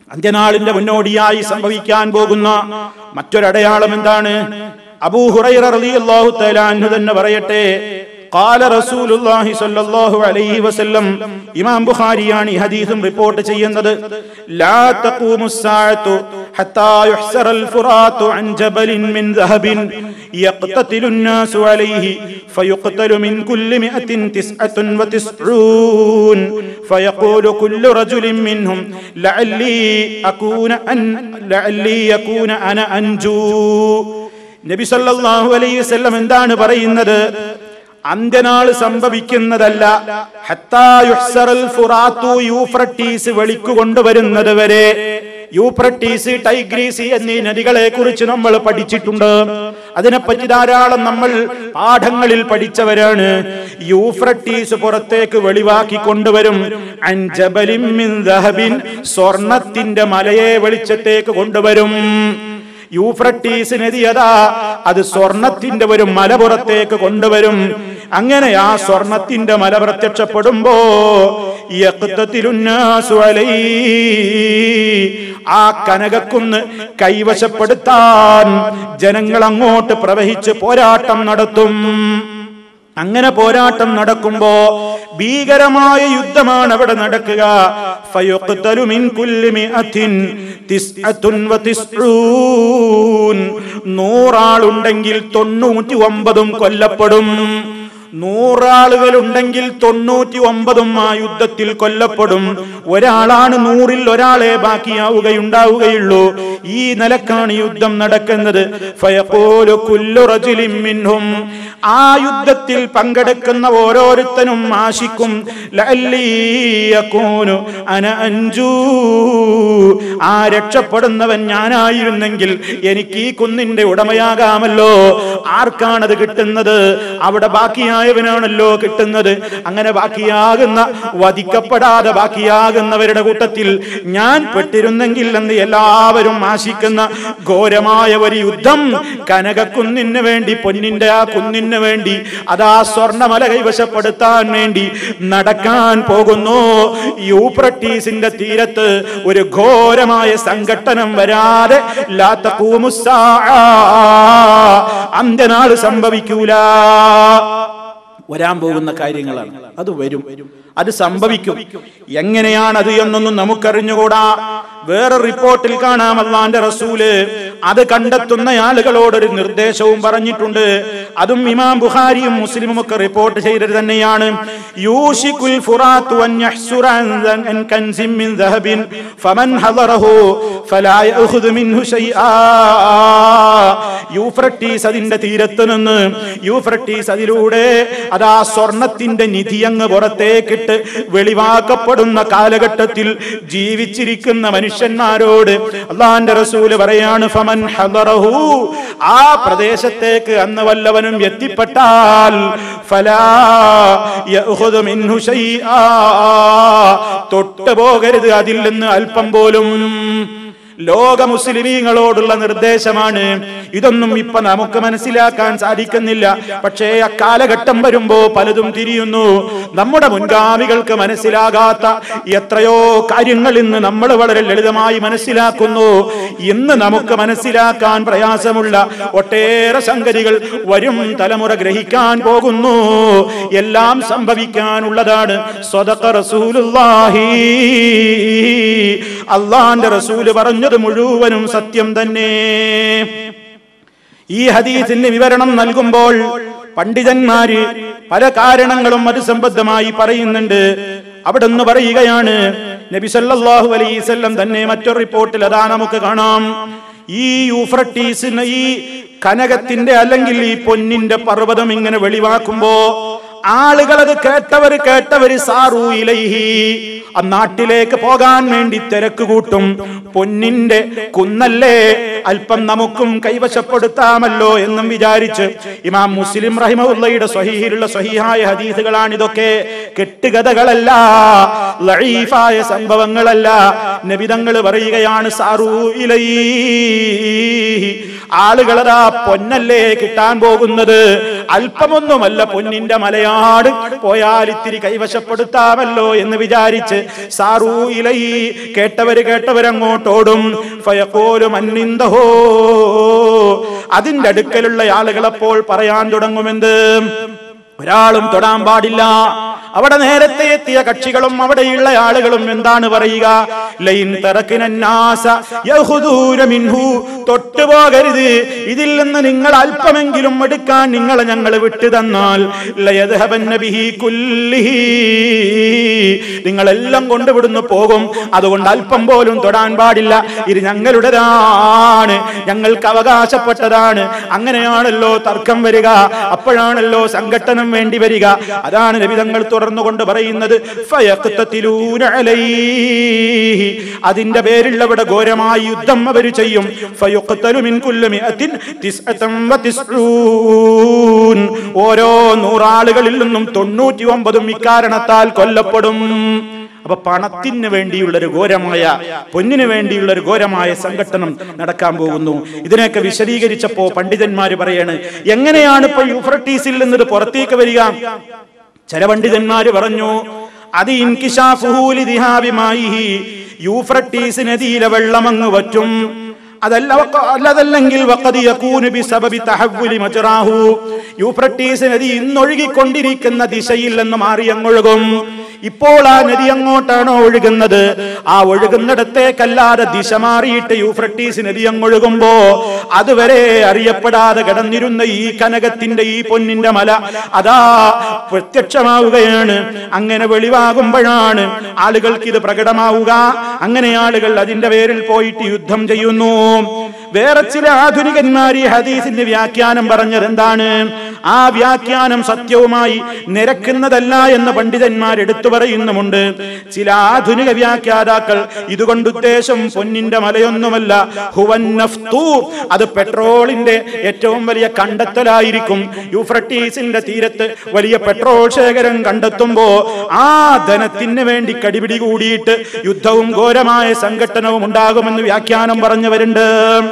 അന്ത്യനാളിന്റെ മുന്നോടിയായി സംഭവിക്കാൻ പോകുന്ന മറ്റൊരടയാളം എന്താണ് അബൂ ഹുറൈറ റളിയല്ലാഹു തആല അൻഹു തന്നെ പറയട്ടെ قال رسول الله صلى الله عليه وسلم ഇമാം ബുഖാരിയാണ് ഈ ഹദീസും റിപ്പോർട്ട് ചെയ്യുന്നത് لا تقوم الساعة حتى يحسر الفرات عن جبل من ذهب يقتتل الناس عليه فيقتل من كل مئة تسعة وتسعون فيقول كل رجل منهم لعلي أكون أن لعلي أكون أنا أنجو നബി സല്ലല്ലാഹു അലൈഹി വസല്ലം എന്താണ് പറയുന്നത് അന്ത്യനാൾ സംഭവിക്കുന്നതല്ല ഹത്താ യുഹ്സറൽ ഫുറാത്തു യൂഫ്രട്ടീസ് വെളിക്കു കൊണ്ടുവരുന്നത് വരെ യൂഫ്രട്ടീസ് ടൈഗ്രീസ് എന്നീ നദികളെ കുറിച്ച് നമ്മൾ പഠിച്ചിട്ടുണ്ട് അതിനെപ്പറ്റി ധാരാളം നമ്മൾ പാഠങ്ങളിൽ പഠിച്ചവരാണ് യൂഫ്രട്ടീസ് പുറത്തേക്ക് വെളിവാക്കി കൊണ്ടുവരും അൻ ജബലിൻ മിൻ ദഹബിൻ സ്വർണത്തിന്റെ മലയെ വെളിച്ചത്തേക്ക് കൊണ്ടുവരും യൂഫ്രട്ടീസ് നദി അതാ അത് സ്വർണത്തിന്റെ ഒരു മലപുറത്തേക്ക് കൊണ്ടുവരും അങ്ങനെ ആ സ്വർണത്തിന്റെ മല പ്രത്യക്ഷപ്പെടുമ്പോ യഖ്തത്തിലുന്നാസു അലൈ. ആ കനകക്കുന്ന് കൈവശപ്പെടുത്താൻ ജനങ്ങൾ അങ്ങോട്ട് പ്രവഹിച്ച് പോരാട്ടം നടത്തും അങ്ങനെ പോരാട്ടം നടക്കുമ്പോ ഭീകരമായ യുദ്ധമാണ് അവിടെ നടക്കുക ഫയുഖ്തലു മിൻ കുല്ലി മിഅത്തിൻ തിസ്അത്തുൻ വതിസ്ഊൻ നൂറാളുണ്ടെങ്കിൽ തൊണ്ണൂറ്റി ഒമ്പതും കൊല്ലപ്പെടും നൂറാളുകൾ ഉണ്ടെങ്കിൽ തൊണ്ണൂറ്റി ഒമ്പതും ആ യുദ്ധത്തിൽ കൊല്ലപ്പെടും ഒരാളാണ് നൂറിൽ ഒരാളെ ബാക്കിയാവുകയുണ്ടാവുകയുള്ളൂ ഈ നിലക്കാണ് യുദ്ധം നടക്കുന്നത് ഫയഖൂലു കുല്ലു റജുലിൻ മിൻഹും ആ യുദ്ധത്തിൽ പങ്കെടുക്കുന്ന ഓരോരുത്തനും ആശിക്കും ലഅല്ലീ യകൂനു അന അൻജൂ ആ രക്ഷപ്പെടുന്നവൻ ഞാനായിരുന്നെങ്കിൽ എനിക്ക് ഈ കുന്നിന്റെ ഉടമയാകാമല്ലോ ആർക്കാണത് കിട്ടുന്നത് അവിടെ ബാക്കിയായവനാണല്ലോ കിട്ടുന്നത് അങ്ങനെ ബാക്കിയാകുന്ന വധിക്കപ്പെടാതെ ബാക്കിയാകുന്നവരുടെ കൂട്ടത്തിൽ ഞാൻ പെട്ടിരുന്നെങ്കിൽ എന്ന് എല്ലാവരും ആശിക്കുന്ന ഘോരമായ ഒരു യുദ്ധം കനകക്കുന്നിന് വേണ്ടി പൊന്നിന്റെ ആ കുന്നിന് വേണ്ടി അതാ സ്വർണമല കൈവശപ്പെടുത്താൻ വേണ്ടി നടക്കാൻ പോകുന്നു യൂപ്രട്ടീസിന്റെ തീരത്ത് ഒരു ഘോരമായ സംഘട്ടനം വരാതെ ലാത്ത അന്ത്യനാൾ സംഭവിക്കൂല വരാൻ പോകുന്ന കാര്യങ്ങളാണ് അത് വരും അത് സംഭവിക്കും എങ്ങനെയാണ് അത് എന്നൊന്നും നമുക്കറിഞ്ഞുകൂടാ വേറെ റിപ്പോർട്ടിൽ കാണാം അള്ളാന്റെ റസൂല് അത് കണ്ടെത്തുന്ന ആളുകളോടൊരു നിർദ്ദേശവും പറഞ്ഞിട്ടുണ്ട് അതും ഇമാം ബുഖാരിയും മുസ്ലിമും ഒക്കെ റിപ്പോർട്ട് ചെയ്തത് തന്നെയാണ് യൂഷിക്കുൽ ഫുറാത്തു അൻ യഹ്സുറ അൻ- അൻ കൻസിൻ മിൻ ദഹബിൻ ഫമൻ ഹദറഹു ഫലാ യഅഖുദു മിൻഹു ശൈആ യൂഫ്രട്ടീസ് അതിന്റെ തീരത്ത് നിന്ന് യൂഫ്രട്ടീസ് അതിലൂടെ അതാ സ്വർണത്തിന്റെ നിധി അങ്ങ് പുറത്തേക്കിട്ട് വെളിവാക്കപ്പെടുന്ന കാലഘട്ടത്തിൽ ജീവിച്ചിരിക്കുന്ന മനുഷ്യന്മാരോട് അള്ളാന്റെ റസൂല് പറയാണ് ഫമൻ ഹദറഹു ആ പ്രദേശത്തേക്ക് അന്ന് വല്ലവനും എത്തിപ്പെട്ടാൽ ഫലാ യഅഖുദു മിൻഹു ശൈആ തൊട്ടു പോകരുത് അതിൽ നിന്ന് അല്പം പോലും ലോക മുസ്ലിമീങ്ങളോടുള്ള നിർദ്ദേശമാണ് ഇതൊന്നും ഇപ്പൊ നമുക്ക് മനസ്സിലാക്കാൻ സാധിക്കുന്നില്ല പക്ഷേ ആ കാലഘട്ടം വരുമ്പോ പലതും തിരിയുന്നു നമ്മുടെ മുൻഗാമികൾക്ക് മനസ്സിലാകാത്ത എത്രയോ കാര്യങ്ങൾ ഇന്ന് നമ്മൾ വളരെ ലളിതമായി മനസ്സിലാക്കുന്നു ഇന്ന് നമുക്ക് മനസ്സിലാക്കാൻ പ്രയാസമുള്ള ഒട്ടേറെ സംഗതികൾ വരും തലമുറ ഗ്രഹിക്കാൻ പോകുന്നു എല്ലാം സംഭവിക്കാനുള്ളതാണ് സ്വതക്ക റസൂലുള്ളാഹി അള്ളാന്റെ റസൂല് പറഞ്ഞത് മുഴുവനും സത്യം തന്നെ ഈ ഹദീസിന് വിവരണം നൽകുമ്പോൾ പണ്ഡിതന്മാര് പല കാരണങ്ങളും അത് സംബന്ധമായി പറയുന്നുണ്ട് അവിടെ നിന്ന് പറയുകയാണ് നബി സല്ലല്ലാഹു അലൈവല്ലം തന്നെ മറ്റൊരു റിപ്പോർട്ടിൽ അതാ നമുക്ക് കാണാം ഈ യൂഫ്രട്ടീസിന് ഈ കനകത്തിന്റെ അല്ലെങ്കിൽ ഈ പൊന്നിന്റെ പർവ്വതം ഇങ്ങനെ വെളിവാക്കുമ്പോ ആളുകൾ അത് കേട്ടവര് കേട്ടവര് സാറു ഇലൈഹി ആ നാട്ടിലേക്ക് പോകാൻ വേണ്ടി തിരക്ക് കൂട്ടും പൊന്നിന്റെ കുന്നല്ലേ അല്പം നമുക്കും കൈവശപ്പെടുത്താമല്ലോ എന്നും വിചാരിച്ച് ഇമാം മുസ്ലിം റഹിമുള്ളയുടെ സ്വഹീഹിലുള്ള സ്വഹീഹായ ഹദീസുകളാണ് ഇതൊക്കെ കെട്ടുകഥകളല്ല ലഈഫായ സംഭവങ്ങളല്ല നബിതങ്ങൾ പറയുകയാണ് സാറൂ ഇലൈ ആളുകളതാ പൊന്നല്ലേ കിട്ടാൻ പോകുന്നത് അല്പമൊന്നുമല്ല പൊന്നിന്റെ മലയാട് പോയാൽ ഇത്തിരി കൈവശപ്പെടുത്താമല്ലോ എന്ന് വിചാരിച്ച് സാറൂ ഇലൈ കേട്ടവര് കേട്ടവരങ്ങോട്ടോടും ഫയക്കോലും അന്നിന്തഹോ അതിന്റെ അടുക്കലുള്ള ആളുകളപ്പോൾ പറയാൻ തുടങ്ങുമെന്ത് ഒരാളും തൊടാൻ പാടില്ല അവിടെ നേരത്തെ എത്തിയ കക്ഷികളും അവിടെയുള്ള ആളുകളും എന്താണ് പറയുക ലൈൻ തറക്കിനാസ മിൻഹു തൊട്ടുപോകരുത് ഇതിൽ നിന്ന് നിങ്ങൾ അല്പമെങ്കിലും എടുക്കാൻ നിങ്ങളെ ഞങ്ങൾ വിട്ടു തന്നാൽ ലയദ്ഹബന്ന ബിഹി കുല്ലിഹി. നിങ്ങളെല്ലാം കൊണ്ടുവിടുന്നു പോകും അതുകൊണ്ട് അല്പം പോലും തൊടാൻ പാടില്ല ഇത് ഞങ്ങളുടേതാണ് ഞങ്ങൾക്ക് അവകാശപ്പെട്ടതാണ് അങ്ങനെയാണല്ലോ തർക്കം വരിക അപ്പോഴാണല്ലോ സംഘട്ടനം വേണ്ടി വരിക അതാണ് നബിതങ്ങൾ തുടർന്നുകൊണ്ട് പറയുന്നത് ഫയഖ്തതിലൂന അലൈഹി. അതിന്റെ പേരിൽ അവിടെ ഘോരമായ യുദ്ധം അവർ ചെയ്യും ഫയുഖ്തലു മിൻ കുല്ലി മിഅത്തിൻ തിസ്അതൻ വതിസ്ഊൻ. ഓരോ നൂറാളുകളിൽ നിന്നും തൊണ്ണൂറ്റി ഒമ്പതും ഇക്കാരണത്താൽ കൊല്ലപ്പെടും അപ്പൊ പണത്തിന് വേണ്ടിയുള്ള ഒരു ഘോരമായ പൊന്നിന് വേണ്ടിയുള്ള ഒരു ഘോരമായ സംഘട്ടനം നടക്കാൻ പോകുന്നു ഇതിനെയൊക്കെ വിശദീകരിച്ചപ്പോ പണ്ഡിതന്മാര് പറയാണ് എങ്ങനെയാണ് ഇപ്പൊ യൂഫ്രട്ടീസിൽ നിന്നത് പുറത്തേക്ക് വരിക ചില പണ്ഡിതന്മാര് പറഞ്ഞു അത് ഇൻകിഷാഫുഹൂലി ദിഹാബിമായിഹി യൂഫ്രട്ടീസ് നദിയിലെ വെള്ളമങ്ങ് വറ്റും അതല്ല വക്ക- അല്ലതല്ലെങ്കിൽ വഖദ് യകൂനു ബിസബബി തഹവ്വുലി മജ്റാഹു യൂഫ്രട്ടീസ് നദി ഇന്നൊഴുകിക്കൊണ്ടിരിക്കുന്ന ദിശയിൽ നിന്ന് മാറി അങ്ങൊഴുകും ഇപ്പോൾ ആ നദി അങ്ങോട്ടാണോ ഒഴുകുന്നത് ആ ഒഴുകുന്നിടത്തേക്കല്ലാതെ ദിശ മാറിയിട്ട് യൂഫ്രട്ടീസ് നദി അങ്ങൊഴുകുമ്പോ അതുവരെ അറിയപ്പെടാതെ കിടന്നിരുന്ന ഈ കനകത്തിന്റെ ഈ പൊന്നിന്റെ മല അതാ പ്രത്യക്ഷമാവുകയാണ് അങ്ങനെ വെളിവാകുമ്പോഴാണ് ആളുകൾക്ക് ഇത് പ്രകടമാവുക അങ്ങനെ ആളുകൾ അതിന്റെ പേരിൽ പോയിട്ട് യുദ്ധം ചെയ്യുന്നു വേറെ ചില ആധുനികന്മാർ ഈ ഹദീസിന്റെ വ്യാഖ്യാനം പറഞ്ഞത് എന്താണ് ആ വ്യാഖ്യാനം സത്യവുമായി നിരക്കുന്നതല്ല എന്ന് പണ്ഡിതന്മാർ എടുത്തു പറയുന്നുമുണ്ട് ചില ആധുനിക വ്യാഖ്യാതാക്കൾ ഇതുകൊണ്ട് ഉദ്ദേശം പൊന്നിന്റെ മലയൊന്നുമല്ല ഹുവൻ നഫ്തു. അത് പെട്രോളിന്റെ ഏറ്റവും വലിയ കണ്ടെത്തലായിരിക്കും യൂഫ്രട്ടീസിന്റെ തീരത്ത് വലിയ പെട്രോൾ ശേഖരം കണ്ടെത്തുമ്പോ ആ ധനത്തിന് വേണ്ടി കടിപിടി കൂടിയിട്ട് യുദ്ധവും ഘോരമായ സംഘട്ടനവും ഉണ്ടാകുമെന്ന് വ്യാഖ്യാനം പറഞ്ഞവരുണ്ട്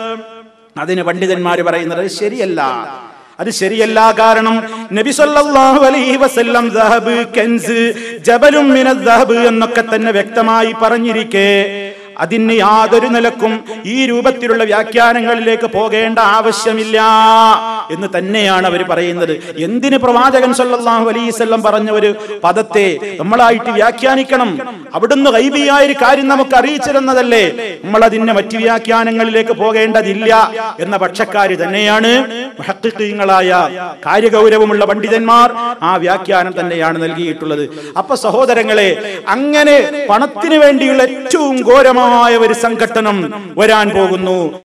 അതിന് പണ്ഡിതന്മാര് പറയുന്നത് അത് ശരിയല്ല അത് ശരിയല്ല കാരണം നബി സല്ലല്ലാഹു അലൈഹി വസല്ലം ദഹബ് കൻസ് ജബലും മിനൽ ദഹബ് എന്നൊക്കെ തന്നെ വ്യക്തമായി പറഞ്ഞിരിക്കെ അതിന് യാതൊരു നിലക്കും ഈ രൂപത്തിലുള്ള വ്യാഖ്യാനങ്ങളിലേക്ക് പോകേണ്ട ആവശ്യമില്ല എന്ന് തന്നെയാണ് അവർ പറയുന്നത് എന്തിന് പ്രവാചകൻ സല്ലല്ലാഹു അലൈഹി വസല്ലം പറഞ്ഞ ഒരു പദത്തെ നമ്മളായിട്ട് വ്യാഖ്യാനിക്കണം അവിടുന്ന് ഗൈബിയായ ഒരു കാര്യം നമുക്ക് അറിയിച്ചിരുന്നതല്ലേ നമ്മൾ അതിന്റെ മറ്റു വ്യാഖ്യാനങ്ങളിലേക്ക് പോകേണ്ടതില്ല എന്ന പക്ഷക്കാര് തന്നെയാണ് മുഹഖിഖീങ്ങളായ കാര്യഗൗരവമുള്ള പണ്ഡിതന്മാർ ആ വ്യാഖ്യാനം തന്നെയാണ് നൽകിയിട്ടുള്ളത് അപ്പൊ സഹോദരങ്ങളെ അങ്ങനെ പണത്തിന് വേണ്ടിയുള്ള ഏറ്റവും ഘോരമായ ഒരു സംഘട്ടനം വരാൻ പോകുന്നു